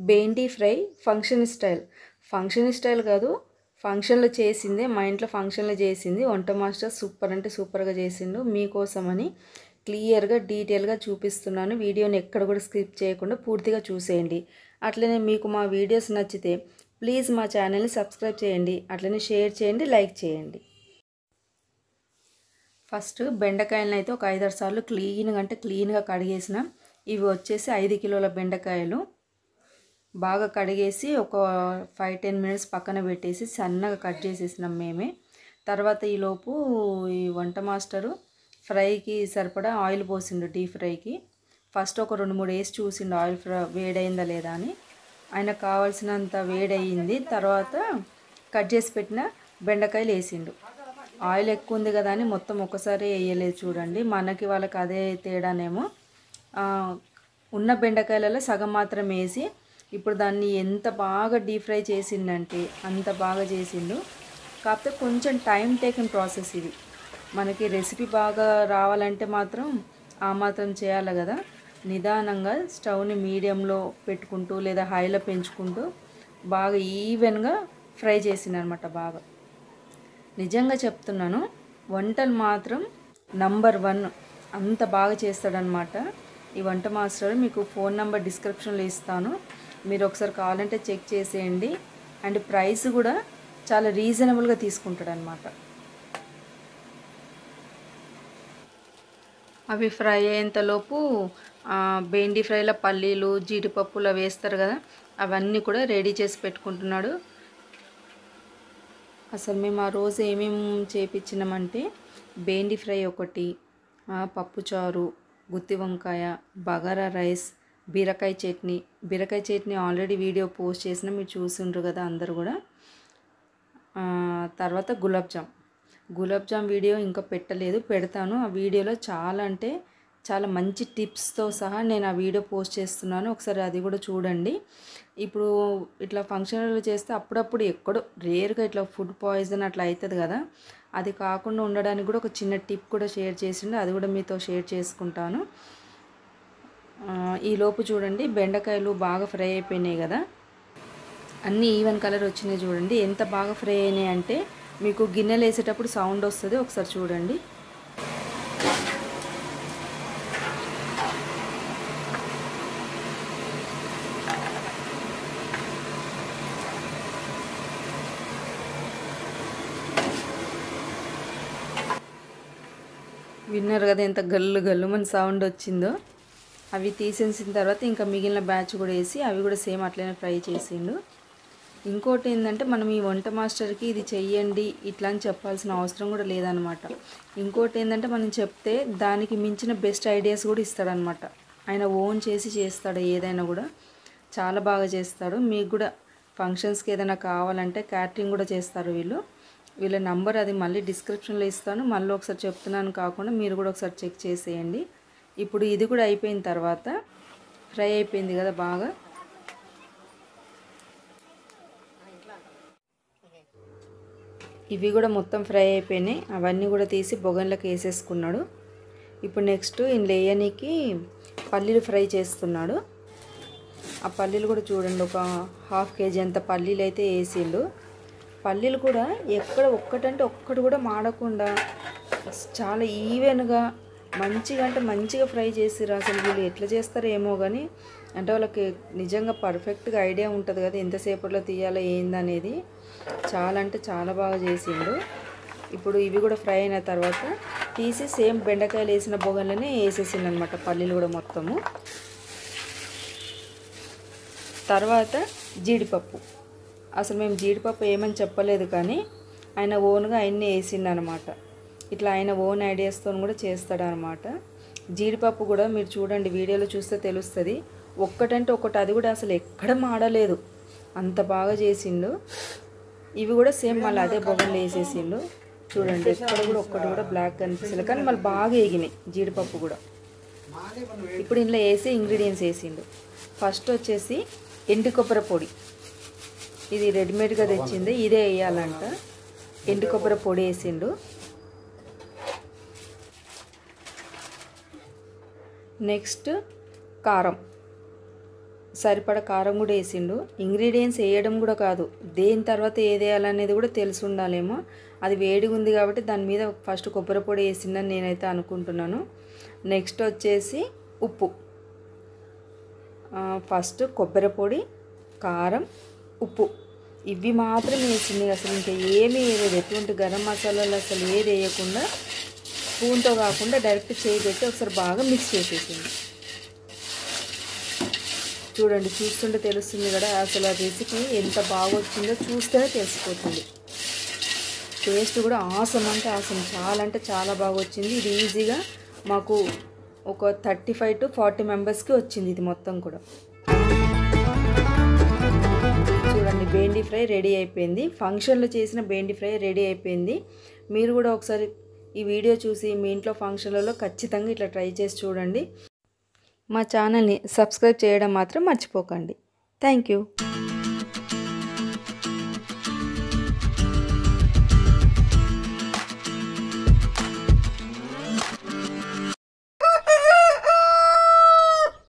బేండి fry function style function style కాదు ఫంక్షన్లో చేసిందే మా ఇంట్లో ఫంక్షన్లో చేసింది వంట మాస్టర్ సూపర్ అంటే సూపర్గా చేసిండు మీకోసమని క్లియర్గా డీటెయిల్గా చూపిస్తున్నాను వీడియోని ఎక్కడ కూడా స్కిప్ చేయకుండా పూర్తిగా చూసేయండి అట్లనే మీకు మా వీడియోస్ నచ్చితే ప్లీజ్ మా ఛానల్ని సబ్స్క్రైబ్ చేయండి అట్లనే షేర్ చేయండి లైక్ చేయండి ఫస్ట్ బెండకాయలను అయితే ఒక ఐదారు సార్లు క్లీన్గా అంటే క్లీన్గా కడిగేసిన ఇవి వచ్చేసి ఐదు కిలోల బెండకాయలు బాగా కడిగేసి ఒక ఫైవ్ టెన్ మినిట్స్ పక్కన పెట్టేసి సన్నగా కట్ చేసేసినాం మేమే తర్వాత ఈలోపు ఈ వంట మాస్టరు ఫ్రైకి సరిపడా ఆయిల్ పోసిండు డీప్ ఫ్రైకి ఫస్ట్ ఒక రెండు మూడు వేసి చూసిండు ఆయిల్ ఫ్రై వేడైందా లేదా అని ఆయనకు కావాల్సినంత వేడయింది తర్వాత కట్ చేసి పెట్టిన బెండకాయలు వేసిండు ఆయిల్ ఎక్కువ ఉంది కదా అని మొత్తం ఒక్కసారి వేయలేదు చూడండి మనకి వాళ్ళకి అదే తేడానేమో ఆ, ఉన్న బెండకాయలలో సగం మాత్రం వేసి ఇప్పుడు దాన్ని ఎంత బాగా డీప్ ఫ్రై చేసిండంటే అంత బాగా చేసిండు కాకపోతే కొంచెం టైం టేకింగ్ ప్రాసెస్ ఇది మనకి రెసిపీ బాగా రావాలంటే మాత్రం ఆ మాత్రం చేయాలి కదా నిదానంగా స్టవ్ని మీడియంలో పెట్టుకుంటూ లేదా హైలో పెంచుకుంటూ బాగా ఈవెన్గా ఫ్రై చేసిండు అనమాట బాగా నిజంగా చెప్తున్నాను వంటలు మాత్రం నంబర్ వన్ అంత బాగా చేస్తాడనమాట ఈ వంట మాస్టర్ మీకు ఫోన్ నెంబర్ డిస్క్రిప్షన్లో ఇస్తాను మీరు ఒకసారి కావాలంటే చెక్ చేసేయండి అండ్ ప్రైస్ కూడా చాలా రీజనబుల్గా తీసుకుంటాడనమాట అవి ఫ్రై అయ్యేంతలోపు ఆ, బెండి ఫ్రైలో పల్లీలు జీడిపప్పులు అవి వేస్తారు కదా అవన్నీ కూడా రెడీ చేసి పెట్టుకుంటున్నాడు అసలు మేము ఆ రోజు ఏమేమి చేపించినామంటే బేండి ఫ్రై ఒకటి ఆ, పప్పుచారు గుత్తి వంకాయ బగారా రైస్ బీరకాయ చట్నీ బీరకాయ చట్నీ ఆల్రెడీ వీడియో పోస్ట్ చేసిన మీరు చూసిండ్రు కదా అందరు కూడా ఆ, తర్వాత గులాబ్ జామ్ గులాబ్ జామ్ వీడియో ఇంకా పెట్టలేదు పెడతాను ఆ వీడియోలో చాలా అంటే చాలా మంచి టిప్స్తో సహా నేను ఆ వీడియో పోస్ట్ చేస్తున్నాను ఒకసారి అది కూడా చూడండి ఇప్పుడు ఇట్లా ఫంక్షన్లు చేస్తే అప్పుడప్పుడు ఎక్కడో రేర్గా ఇట్లా ఫుడ్ పాయిజన్ అట్లా అవుతుంది కదా అది కాకుండా ఉండడానికి కూడా ఒక చిన్న టిప్ కూడా షేర్ చేసిండు అది కూడా మీతో షేర్ చేసుకుంటాను ఆ, ఈ లోపు చూడండి బెండకాయలు బాగా ఫ్రై అయిపోయినాయి కదా అన్నీ ఈవెన్ కలర్ వచ్చినాయి చూడండి ఎంత బాగా ఫ్రై అయినాయి అంటే మీకు గిన్నెలు వేసేటప్పుడు సౌండ్ వస్తుంది ఒకసారి చూడండి విన్నారు కదా ఎంత గల్లు గల్లు మన సౌండ్ వచ్చిందో అవి తీసేసిన తర్వాత ఇంకా మిగిలిన బ్యాచ్ కూడా వేసి అవి కూడా సేమ్ అట్లనే ఫ్రై చేసిండు ఇంకోటి ఏంటంటే మనం ఈ వంట మాస్టర్కి ఇది చెయ్యండి ఇట్లా అని చెప్పాల్సిన అవసరం కూడా లేదనమాట ఇంకోటి ఏంటంటే మనం చెప్తే దానికి మించిన బెస్ట్ ఐడియాస్ కూడా ఇస్తాడనమాట ఆయన ఓన్ చేసి చేస్తాడు ఏదైనా కూడా చాలా బాగా చేస్తాడు మీకు కూడా ఫంక్షన్స్కి ఏదైనా కావాలంటే క్యాటరింగ్ కూడా చేస్తారు వీళ్ళు వీళ్ళ నంబర్ అది మళ్ళీ డిస్క్రిప్షన్లో ఇస్తాను మళ్ళీ ఒకసారి చెప్తున్నాను కాకుండా మీరు కూడా ఒకసారి చెక్ చేసేయండి ఇప్పుడు ఇది కూడా అయిపోయిన తర్వాత ఫ్రై అయిపోయింది కదా బాగా ఇవి కూడా మొత్తం ఫ్రై అయిపోయినాయి అవన్నీ కూడా తీసి బొగన్లోకి వేసేసుకున్నాడు ఇప్పుడు నెక్స్ట్ ఇందులో వేయనీకి పల్లీలు ఫ్రై చేస్తున్నాడు ఆ పల్లీలు కూడా చూడండి ఒక హాఫ్ కేజీ అంత పల్లీలు అయితే వేసిండు పల్లీలు కూడా ఎక్కడ ఒక్కటంటే ఒక్కటి కూడా మాడకుండా చాలా ఈవెన్గా మంచిగా అంటే మంచిగా ఫ్రై చేసిర్రు అసలు వీళ్ళు ఎట్లా చేస్తారో ఏమో కానీ అంటే వాళ్ళకి నిజంగా పర్ఫెక్ట్గా ఐడియా ఉంటుంది కదా ఎంతసేపట్లో తీయాలో ఏందనేది చాలా అంటే చాలా బాగా చేసిండు ఇప్పుడు ఇవి కూడా ఫ్రై అయిన తర్వాత తీసి సేమ్ బెండకాయలు వేసిన బొగన్లోనే వేసేసిండు అనమాట పల్లీలు కూడా మొత్తము తర్వాత జీడిపప్పు అసలు మేము జీడిపప్పు ఏమని చెప్పలేదు కానీ ఆయన ఓన్గా ఆయన్ని వేసిండు అనమాట ఇట్లా ఆయన ఓన్ ఐడియాస్తో కూడా చేస్తాడనమాట జీడిపప్పు కూడా మీరు చూడండి వీడియోలో చూస్తే తెలుస్తుంది ఒక్కటంటే ఒకటి అది కూడా అసలు ఎక్కడ మాడలేదు అంత బాగా చేసిండు ఇవి కూడా సేమ్ మళ్ళీ అదే బొగన్లో వేసేసిండు చూడండి ఎక్కడ కూడా ఒక్కటి కూడా బ్లాక్ కనిపిస్తుంది కానీ మళ్ళీ బాగా ఎగినాయి జీడిపప్పు కూడా ఇప్పుడు ఇందులో వేసి ఇంగ్రీడియంట్స్ వేసిండు ఫస్ట్ వచ్చేసి ఎండు కొబ్బరి పొడి ఇది రెడీమేడ్గా తెచ్చింది ఇదే వేయాలంట ఎండు కొబ్బరి పొడి వేసిండు నెక్స్ట్ కారం సరిపడ కారం కూడా వేసిండు ఇంగ్రీడియంట్స్ వేయడం కూడా కాదు దేని తర్వాత ఏది వేయాలనేది కూడా తెలిసి ఉండాలేమో అది వేడిగా ఉంది కాబట్టి దాని మీద ఫస్ట్ కొబ్బరి పొడి వేసిందని నేనైతే అనుకుంటున్నాను నెక్స్ట్ వచ్చేసి ఉప్పు ఆ, ఫస్ట్ కొబ్బరి పొడి కారం ఉప్పు ఇవి మాత్రం వేసింది అసలు ఇంకా ఏమీ వేయలేదు ఎటువంటి గరం మసాలాలు అసలు ఏది వేయకుండా స్పూన్తో కాకుండా డైరెక్ట్ చేయి పెట్టి ఒకసారి బాగా మిక్స్ చేసేసింది చూడండి చూస్తుంటే తెలుస్తుంది కదా అసలు ఆ రెసిపీ ఎంత బాగా వచ్చిందో చూస్తేనే తెలిసిపోతుంది టేస్ట్ కూడా ఆసం అంటే ఆసం చాలా అంటే చాలా బాగా వచ్చింది ఇది ఈజీగా మాకు ఒక థర్టీ ఫైవ్ టు ఫార్టీ మెంబర్స్కి వచ్చింది ఇది మొత్తం కూడా చూడండి బేండి ఫ్రై రెడీ అయిపోయింది ఫంక్షన్లో చేసిన బేండి ఫ్రై రెడీ అయిపోయింది మీరు కూడా ఒకసారి ఈ వీడియో చూసి మీ ఇంట్లో ఫంక్షన్లలో ఖచ్చితంగా ఇట్లా ట్రై చేసి చూడండి మా ఛానల్ని సబ్స్క్రైబ్ చేయడం మాత్రం మర్చిపోకండి థ్యాంక్ యూ